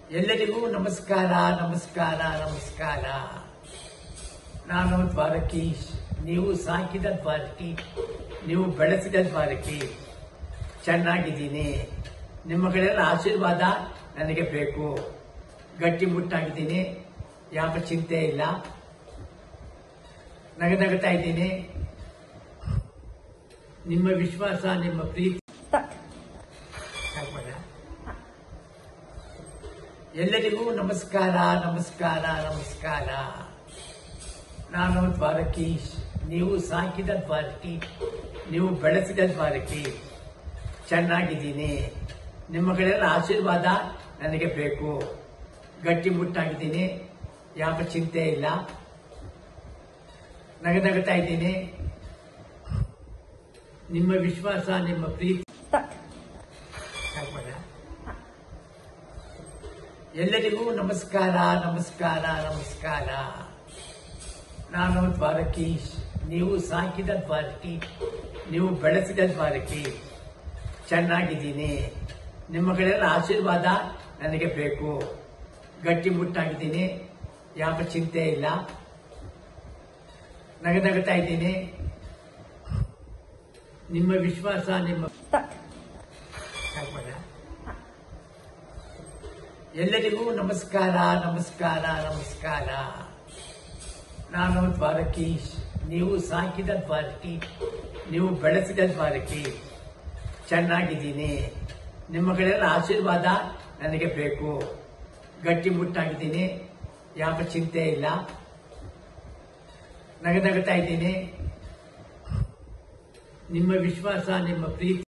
ಎಲ್ಲರಿಗೂ ನಮಸ್ಕಾರ ನಮಸ್ಕಾರ ನಮಸ್ಕಾರ ನಾನು ದ್ವಾರಕೀಶ್ ನೀವು ಸಾಕಿದ ದ್ವಾರಕಿ ನೀವು ಬೆಳೆಸಿದ ದ್ವಾರಕಿ ಚೆನ್ನಾಗಿದ್ದೀನಿ ನಿಮ್ಮಗಳೆಲ್ಲ ಆಶೀರ್ವಾದ ನನಗೆ ಬೇಕು ಗಟ್ಟಿ ಮುಟ್ಟಾಗಿದ್ದೀನಿ ಯಾವ ಚಿಂತೆ ಇಲ್ಲ ನಗನಗ್ತಾ ಇದ್ದೀನಿ ನಿಮ್ಮ ವಿಶ್ವಾಸ ನಿಮ್ಮ ಪ್ರೀತಿ Start. ಆಗ್ಬೋದಾ? ಎಲ್ಲರಿಗೂ ನಮಸ್ಕಾರ ನಮಸ್ಕಾರ ನಮಸ್ಕಾರ ನಾನು ದ್ವಾರಕೀಶ್ ನೀವು ಸಾಕಿದ ದ್ವಾರಕಿ ನೀವು ಬೆಳೆಸಿದ ದ್ವಾರಕಿ ಚೆನ್ನಾಗಿದ್ದೀನಿ ನಿಮ್ಮಗಳೆಲ್ಲ ಆಶೀರ್ವಾದ ನನಗೆ ಬೇಕು ಗಟ್ಟಿ ಮುಟ್ಟಾಗಿದ್ದೀನಿ ಯಾವ ಚಿಂತೆ ಇಲ್ಲ ನಗನಗ್ತಾ ಇದ್ದೀನಿ ನಿಮ್ಮ ವಿಶ್ವಾಸ ನಿಮ್ಮ ಪ್ರೀತಿ Start. ಆಗ್ಬೋದಾ? ಎಲ್ಲರಿಗೂ ನಮಸ್ಕಾರ ನಮಸ್ಕಾರ ನಮಸ್ಕಾರ ನಾನು ದ್ವಾರಕೀಶ್ ನೀವು ಸಾಕಿದ ದ್ವಾರಕಿ ನೀವು ಬೆಳೆಸಿದ ದ್ವಾರಕಿ ಚೆನ್ನಾಗಿದ್ದೀನಿ ನಿಮ್ಮಗಳೆಲ್ಲ ಆಶೀರ್ವಾದ ನನಗೆ ಬೇಕು ಗಟ್ಟಿ ಮುಟ್ಟಾಗಿದ್ದೀನಿ ಯಾವ ಚಿಂತೆ ಇಲ್ಲ ನಗನಗ್ತಾ ಇದ್ದೀನಿ ನಿಮ್ಮ ವಿಶ್ವಾಸ ನಿಮ್ಮ Start. ಆಗ್ಬೋದಾ? ಎಲ್ಲರಿಗೂ ನಮಸ್ಕಾರ ನಮಸ್ಕಾರ ನಮಸ್ಕಾರ ನಾನು ದ್ವಾರಕೀಶ್ ನೀವು ಸಾಕಿದ ದ್ವಾರಕಿ ನೀವು ಬೆಳೆಸಿದ ದ್ವಾರಕಿ ಚೆನ್ನಾಗಿದ್ದೀನಿ ನಿಮ್ಮಗಳೆಲ್ಲ ಆಶೀರ್ವಾದ ನನಗೆ ಬೇಕು ಗಟ್ಟಿ ಮುಟ್ಟಾಗಿದ್ದೀನಿ ಯಾವ ಚಿಂತೆ ಇಲ್ಲ ನಗನಗ್ತಾ ಇದ್ದೀನಿ ನಿಮ್ಮ ವಿಶ್ವಾಸ ನಿಮ್ಮ ಪ್ರೀತಿ